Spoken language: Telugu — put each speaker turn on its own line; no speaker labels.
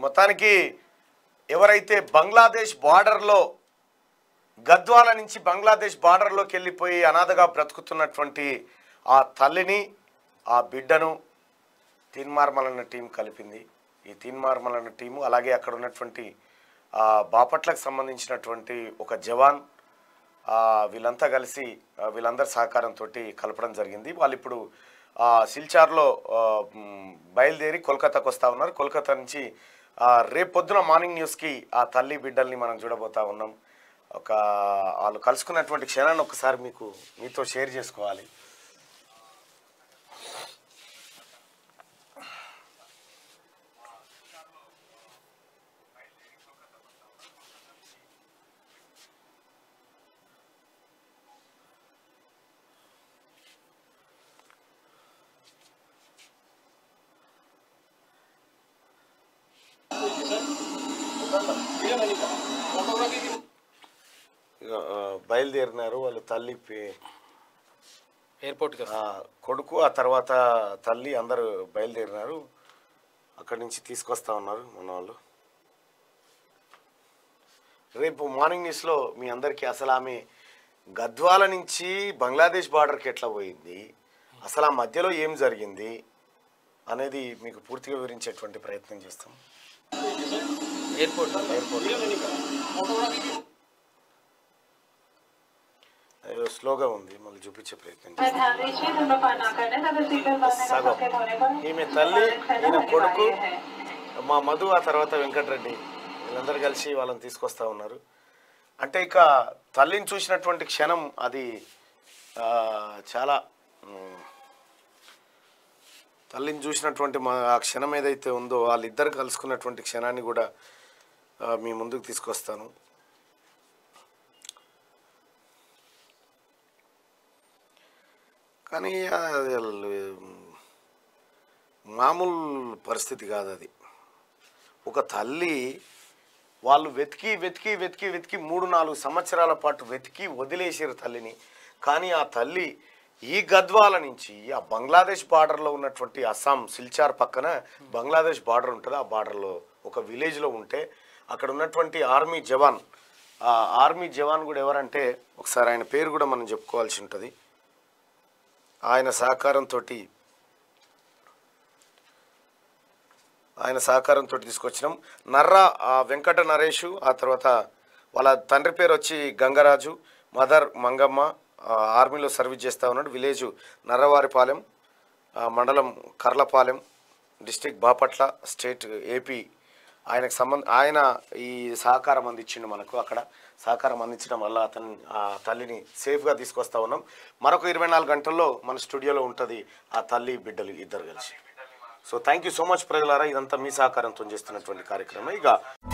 మొత్తానికి ఎవరైతే బంగ్లాదేశ్ బార్డర్లో గద్వాల నుంచి బంగ్లాదేశ్ బార్డర్లోకి వెళ్ళిపోయి అనాథగా బ్రతుకుతున్నటువంటి ఆ తల్లిని ఆ బిడ్డను తీన్మార్మలన్న టీం కలిపింది ఈ తీన్మార్మలన్న టీము అలాగే అక్కడ ఉన్నటువంటి ఆ, బాపట్లకు సంబంధించినటువంటి ఒక జవాన్ ఆ, వీళ్ళంతా కలిసి ఆ, వీళ్ళందరి సహకారంతో కలపడం జరిగింది వాళ్ళు ఇప్పుడు ఆ, సిల్చార్లో ఆ, మ్, బయలుదేరి కోల్కతాకు వస్తూ ఉన్నారు కోల్కతా నుంచి ఆ, రేపు పొద్దున మార్నింగ్ న్యూస్కి ఆ తల్లి బిడ్డల్ని మనం చూడబోతా ఉన్నాం ఒక వాళ్ళు కలుసుకున్నటువంటి క్షణాన్ని ఒకసారి మీకు మీతో షేర్ చేసుకోవాలి ఇక, ఆ, బయలుదేరినారు వాళ్ళ తల్లి పే-
ఎయిర్పోర్ట్కి
ఆ, కొడుకు ఆ తర్వాత తల్లి అందరూ బయలుదేరినారు అక్కడి నుంచి తీసుకొస్తా ఉన్నారు మన వాళ్ళు రేపు మార్నింగ్ న్యూస్లో మీ అందరికీ అసలు ఆమె గద్వాల నుంచి బంగ్లాదేశ్ బార్డర్కి ఎట్లా పోయింది అసలు ఆ మధ్యలో ఏం జరిగింది అనేది మీకు పూర్తిగా వివరించేటువంటి ప్రయత్నం చేస్తాం
ఎయిర్పోర్ట్
ఏదో స్లోగా ఉంది మళ్ళీ చూపించే ప్రయత్నం
मैं
చేస్తాం
ध्यान दीजिए धूम्रपान ना करने तथा सीटबेल्ट बांधने का
సగం
संकेत होने पर
ఈమె తల్లి
है
ఈయన
ना
కొడుకు
अनिवार्य है
మా మధు ఆ తర్వాత వెంకటరెడ్డి వీళ్ళందరూ కలిసి వాళ్ళని తీసుకొస్తా ఉన్నారు అంటే ఇక తల్లిని చూసినటువంటి క్షణం అది ఆ, చాలా ఉమ్, తల్లిని చూసినటువంటి మా ఆ క్షణం ఏదైతే ఉందో వాళ్ళిద్దరు కలుసుకున్నటువంటి క్షణాన్ని కూడా ఆ, మీ ముందుకు తీసుకొస్తాను కానీ అది మామూలు పరిస్థితి కాదు అది ఒక తల్లి వాళ్ళు వెతికి వెతికి వెతికి వెతికి మూడు నాలుగు సంవత్సరాల పాటు వెతికి వదిలేసారు తల్లిని కానీ ఆ తల్లి ఈ గద్వాల నుంచి ఆ బంగ్లాదేశ్ బార్డర్లో ఉన్నటువంటి అస్సాం సిల్చార్ పక్కన బంగ్లాదేశ్ బార్డర్ ఉంటుంది ఆ బార్డర్లో ఒక విలేజ్లో ఉంటే అక్కడ ఉన్నటువంటి ఆర్మీ జవాన్ ఆ ఆర్మీ జవాన్ కూడా ఎవరంటే ఒకసారి ఆయన పేరు కూడా మనం చెప్పుకోవాల్సి ఉంటుంది ఆయన సహకారంతో ఆయన సహకారంతో తీసుకొచ్చినాం నర్రా ఆ, వెంకట నరేషు ఆ తర్వాత వాళ్ళ తండ్రి పేరు వచ్చి గంగరాజు మదర్ మంగమ్మ ఆ, ఆర్మీలో సర్వీస్ చేస్తూ ఉన్నాడు విలేజ్ నర్రవారిపాలెం ఆ, మండలం Karlapalem district Bapatla state AP ఆయనకు సంబంధ ఆయన ఈ సహకారం అందించిండు మనకు అక్కడ సహకారం అందించడం వల్ల అతని ఆ తల్లిని సేఫ్గా తీసుకొస్తా ఉన్నాం మరొక ఇరవై నాలుగు గంటల్లో మన స్టూడియోలో ఉంటుంది ఆ తల్లి బిడ్డలు ఇద్దరు కలిసి so thank you so much ప్రజలారా ఇదంతా మీ సహకారంతో చేస్తున్నటువంటి కార్యక్రమం ఇక